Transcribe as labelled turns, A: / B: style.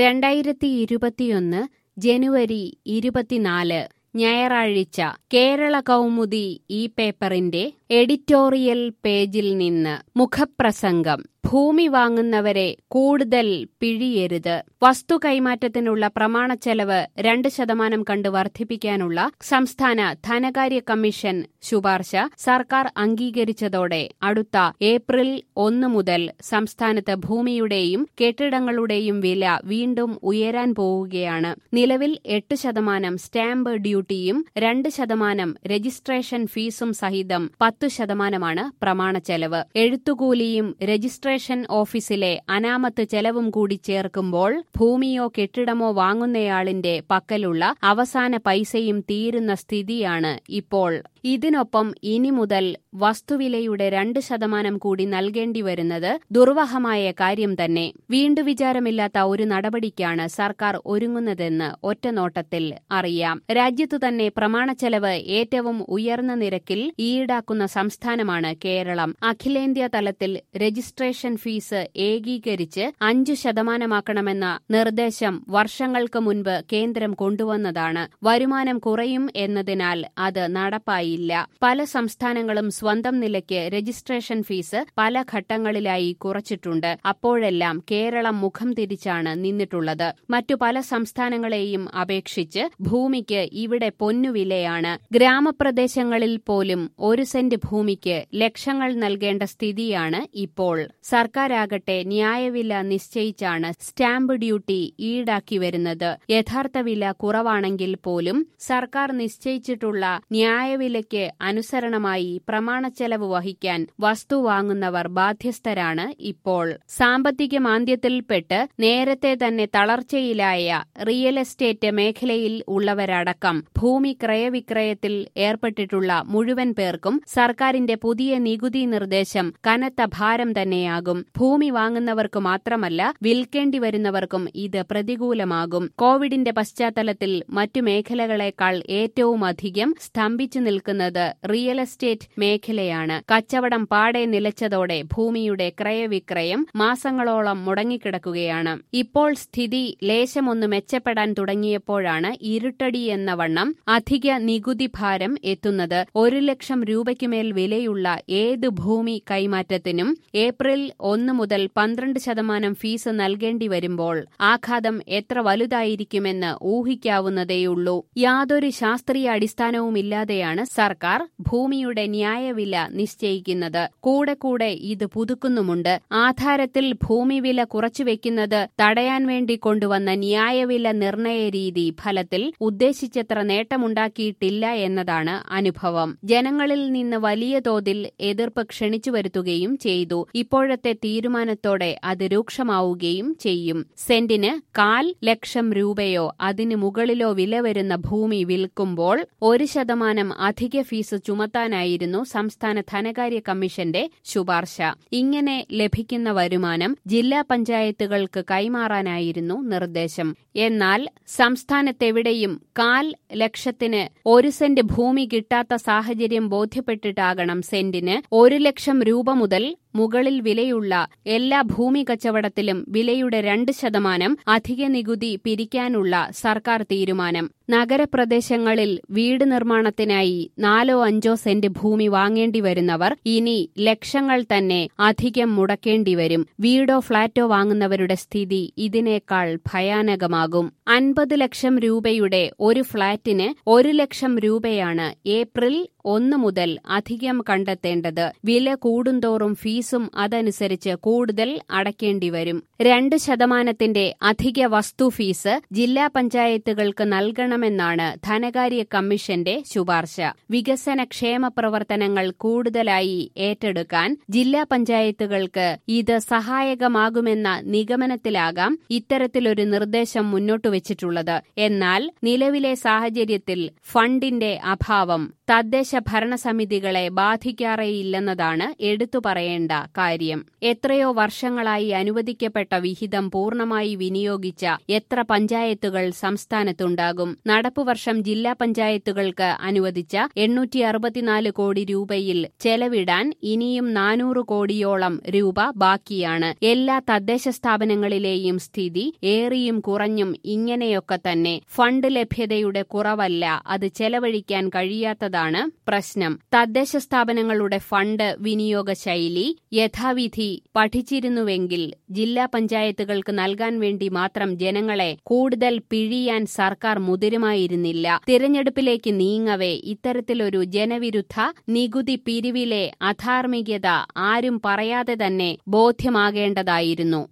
A: രണ്ടായിരത്തി ഇരുപത്തിയൊന്ന് ജനുവരി ഇരുപത്തിനാല് ഞായറാഴ്ച കേരള കൗമുദി ഈ പേപ്പറിന്റെ എഡിറ്റോറിയൽ പേജിൽ നിന്ന് മുഖപ്രസംഗം ഭൂമി വാങ്ങുന്നവരെ കൂടുതൽ പിഴിയരുത് വസ്തു കൈമാറ്റത്തിനുള്ള പ്രമാണച്ചെലവ് രണ്ട് ശതമാനം കണ്ട് വർദ്ധിപ്പിക്കാനുള്ള സംസ്ഥാന ധനകാര്യ കമ്മീഷൻ ശുപാർശ സർക്കാർ അംഗീകരിച്ചതോടെ അടുത്ത ഏപ്രിൽ ഒന്ന് മുതൽ സംസ്ഥാനത്ത് ഭൂമിയുടെയും കെട്ടിടങ്ങളുടെയും വില വീണ്ടും ഉയരാൻ പോവുകയാണ് നിലവിൽ എട്ട് ശതമാനം സ്റ്റാമ്പ് ഡ്യൂട്ടിയും രണ്ട് ശതമാനം രജിസ്ട്രേഷൻ ഫീസും സഹിതം പത്തു ശതമാനമാണ് പ്രമാണച്ചെലവ് എഴുത്തുകൂലിയും രജിസ്ട്രേഷൻ ഓഫീസിലെ അനാമത്ത് ചെലവും കൂടി ചേർക്കുമ്പോൾ ഭൂമിയോ കെട്ടിടമോ വാങ്ങുന്നയാളിന്റെ പക്കലുള്ള അവസാന പൈസയും തീരുന്ന സ്ഥിതിയാണ് ഇപ്പോൾ ഇതിനൊപ്പം ഇനി മുതൽ വസ്തുവിലയുടെ രണ്ട് ശതമാനം കൂടി നൽകേണ്ടി വരുന്നത് ദുർവഹമായ കാര്യം തന്നെ വീണ്ടു വിചാരമില്ലാത്ത ഒരു നടപടിക്കാണ് സർക്കാർ ഒരുങ്ങുന്നതെന്ന് ഒറ്റനോട്ടത്തിൽ അറിയാം രാജ്യത്തു തന്നെ പ്രമാണച്ചെലവ് ഏറ്റവും ഉയർന്ന നിരക്കിൽ ഈടാക്കുന്ന സംസ്ഥാനമാണ് കേരളം അഖിലേന്ത്യാ തലത്തിൽ രജിസ്ട്രേഷൻ ഫീസ് ഏകീകരിച്ച് അഞ്ചു ശതമാനമാക്കണമെന്ന നിർദ്ദേശം വർഷങ്ങൾക്ക് മുൻപ് കേന്ദ്രം കൊണ്ടുവന്നതാണ് വരുമാനം കുറയും എന്നതിനാൽ അത് നടപ്പായില്ല പല സംസ്ഥാനങ്ങളും സ്വന്തം നിലയ്ക്ക് രജിസ്ട്രേഷൻ ഫീസ് പല ഘട്ടങ്ങളിലായി കുറച്ചിട്ടുണ്ട് അപ്പോഴെല്ലാം കേരളം മുഖം തിരിച്ചാണ് നിന്നിട്ടുള്ളത് മറ്റു പല സംസ്ഥാനങ്ങളെയും അപേക്ഷിച്ച് ഭൂമിക്ക് ഇവിടെ പൊന്നുവിലയാണ് ഗ്രാമപ്രദേശങ്ങളിൽ പോലും ഒരു സെന്റ് ഭൂമിക്ക് ലക്ഷങ്ങൾ നൽകേണ്ട സ്ഥിതിയാണ് ഇപ്പോൾ സർക്കാരാകട്ടെ ന്യായവില നിശ്ചയിച്ചാണ് സ്റ്റാമ്പ് ഡ്യൂട്ടി ഈടാക്കി വരുന്നത് യഥാർത്ഥ വില കുറവാണെങ്കിൽ പോലും സർക്കാർ നിശ്ചയിച്ചിട്ടുള്ള ന്യായവിലയ്ക്ക് അനുസരണമായി പ്രമാണച്ചെലവ് വഹിക്കാൻ വസ്തു വാങ്ങുന്നവർ ബാധ്യസ്ഥരാണ് ഇപ്പോൾ സാമ്പത്തിക മാന്ദ്യത്തിൽപ്പെട്ട് നേരത്തെ തന്നെ തളർച്ചയിലായ റിയൽ എസ്റ്റേറ്റ് മേഖലയിൽ ഉള്ളവരടക്കം ഭൂമി ക്രയവിക്രയത്തിൽ ഏർപ്പെട്ടിട്ടുള്ള മുഴുവൻ പേർക്കും സർക്കാരിന്റെ പുതിയ നികുതി നിർദ്ദേശം കനത്ത ഭാരം തന്നെയാകും ഭൂമി വാങ്ങുന്നവർക്ക് മാത്രമല്ല വിൽക്കേണ്ടി വരുന്നവർക്കും ഇത് പ്രതികൂലമാകും കോവിഡിന്റെ പശ്ചാത്തലത്തിൽ മറ്റു മേഖലകളെക്കാൾ ഏറ്റവുമധികം സ്തംഭിച്ചു നിൽക്കുന്നത് റിയൽ എസ്റ്റേറ്റ് മേഖലയാണ് കച്ചവടം പാടെ നിലച്ചതോടെ ഭൂമിയുടെ ക്രയവിക്രയം മാസങ്ങളോളം മുടങ്ങിക്കിടക്കുകയാണ് ഇപ്പോൾ സ്ഥിതി ലേശമൊന്ന് മെച്ചപ്പെടാൻ തുടങ്ങിയപ്പോഴാണ് ഇരുട്ടടി എന്ന വണ്ണം അധിക നികുതി ഭാരം എത്തുന്നത് ഒരു ലക്ഷം രൂപയ്ക്കുമേൽ വിലയുള്ള ഏത് ഭൂമി കൈമാറ്റത്തിനും ഏപ്രിൽ ഒന്ന് മുതൽ പന്ത്രണ്ട് ശതമാനം ഫീസ് നൽകേണ്ടി വരുമ്പോൾ ആഘാതം എത്ര വലുതായിരിക്കുമെന്ന് ഊഹിക്കാവുന്നതേയുള്ളൂ യാതൊരു ശാസ്ത്രീയ അടിസ്ഥാനവുമില്ലാതെയാണ് സർക്കാർ ഭൂമിയുടെ ന്യായവില നിശ്ചയിക്കുന്നത് കൂടെ കൂടെ ഇത് പുതുക്കുന്നുമുണ്ട് ആധാരത്തിൽ ഭൂമി വില കുറച്ചുവെക്കുന്നത് തടയാൻ വേണ്ടി കൊണ്ടുവന്ന ന്യായവില നിർണയ രീതി ഫലത്തിൽ ഉദ്ദേശിച്ചത്ര നേട്ടമുണ്ടാക്കിയിട്ടില്ല എന്നതാണ് അനുഭവം ജനങ്ങളിൽ നിന്ന് വലിയ തോതിൽ എതിർപ്പ് ക്ഷണിച്ചു വരുത്തുകയും ചെയ്തു ഇപ്പോഴത്തെ തീരുമാനത്തോടെ അത് രൂക്ഷമാവുകയും ചെയ്യും സെന്റിന് കാൽ ലക്ഷം രൂപയോ അതിനു മുകളിലോ വില വരുന്ന ഭൂമി വിൽക്കുമ്പോൾ ഒരു ശതമാനം അധിക ഫീസ് ചുമത്താനായിരുന്നു സംസ്ഥാന ധനകാര്യ കമ്മീഷന്റെ ശുപാർശ ഇങ്ങനെ ലഭിക്കുന്ന വരുമാനം ജില്ലാ പഞ്ചായത്തുകൾക്ക് കൈമാറാനായിരുന്നു നിർദ്ദേശം എന്നാൽ സംസ്ഥാനത്തെവിടെയും കാൽ ലക്ഷത്തിന് ഒരു സെന്റ് ഭൂമി കിട്ടാത്ത സാഹചര്യം ബോധ്യപ്പെട്ടിട്ടാകണം സെന്റിന് ഒരു ലക്ഷം രൂപ മുതൽ മുകളിൽ വിലയുള്ള എല്ലാ ഭൂമി കച്ചവടത്തിലും വിലയുടെ രണ്ട് ശതമാനം അധിക നികുതി പിരിക്കാനുള്ള സർക്കാർ തീരുമാനം നഗരപ്രദേശങ്ങളിൽ വീട് നിർമ്മാണത്തിനായി നാലോ അഞ്ചോ സെന്റ് ഭൂമി വാങ്ങേണ്ടി വരുന്നവർ ഇനി ലക്ഷങ്ങൾ തന്നെ അധികം മുടക്കേണ്ടി വരും വീടോ ഫ്ളാറ്റോ വാങ്ങുന്നവരുടെ സ്ഥിതി ഇതിനേക്കാൾ ഭയാനകമാകും അൻപത് ലക്ഷം രൂപയുടെ ഒരു ഫ്ളാറ്റിന് ഒരു ലക്ഷം രൂപയാണ് ഏപ്രിൽ ഒന്ന് മുതൽ അധികം കണ്ടെത്തേണ്ടത് വില കൂടുന്തോറും ഫീസും അതനുസരിച്ച് കൂടുതൽ അടയ്ക്കേണ്ടി വരും രണ്ട് ശതമാനത്തിന്റെ അധിക വസ്തു ഫീസ് ജില്ലാ പഞ്ചായത്തുകൾക്ക് നൽകണമെന്നാണ് ധനകാര്യ കമ്മീഷന്റെ ശുപാർശ വികസന ക്ഷേമ പ്രവർത്തനങ്ങൾ കൂടുതലായി ഏറ്റെടുക്കാൻ ജില്ലാ പഞ്ചായത്തുകൾക്ക് ഇത് സഹായകമാകുമെന്ന നിഗമനത്തിലാകാം ഇത്തരത്തിലൊരു നിർദ്ദേശം മുന്നോട്ടുവച്ചിട്ടുള്ളത് എന്നാൽ നിലവിലെ സാഹചര്യത്തിൽ ഫണ്ടിന്റെ അഭാവം തദ്ദേശ ഭരണസമിതികളെ ബാധിക്കാറേയില്ലെന്നതാണ് എടുത്തു പറയേണ്ട ചിന്തിക്കേണ്ട കാര്യം എത്രയോ വർഷങ്ങളായി അനുവദിക്കപ്പെട്ട വിഹിതം പൂർണ്ണമായി വിനിയോഗിച്ച എത്ര പഞ്ചായത്തുകൾ സംസ്ഥാനത്തുണ്ടാകും നടപ്പുവർഷം ജില്ലാ പഞ്ചായത്തുകൾക്ക് അനുവദിച്ച എണ്ണൂറ്റി അറുപത്തിനാല് കോടി രൂപയിൽ ചെലവിടാൻ ഇനിയും നാനൂറ് കോടിയോളം രൂപ ബാക്കിയാണ് എല്ലാ തദ്ദേശ സ്ഥാപനങ്ങളിലെയും സ്ഥിതി ഏറിയും കുറഞ്ഞും ഇങ്ങനെയൊക്കെ തന്നെ ഫണ്ട് ലഭ്യതയുടെ കുറവല്ല അത് ചെലവഴിക്കാൻ കഴിയാത്തതാണ് പ്രശ്നം തദ്ദേശ സ്ഥാപനങ്ങളുടെ ഫണ്ട് വിനിയോഗ ശൈലി യഥാവിധി പഠിച്ചിരുന്നുവെങ്കിൽ ജില്ലാ പഞ്ചായത്തുകൾക്ക് നൽകാൻ വേണ്ടി മാത്രം ജനങ്ങളെ കൂടുതൽ പിഴിയാൻ സർക്കാർ മുതിരുമായിരുന്നില്ല തിരഞ്ഞെടുപ്പിലേക്ക് നീങ്ങവേ ഇത്തരത്തിലൊരു ജനവിരുദ്ധ നികുതി പിരിവിലെ അധാർമികത ആരും പറയാതെ തന്നെ ബോധ്യമാകേണ്ടതായിരുന്നു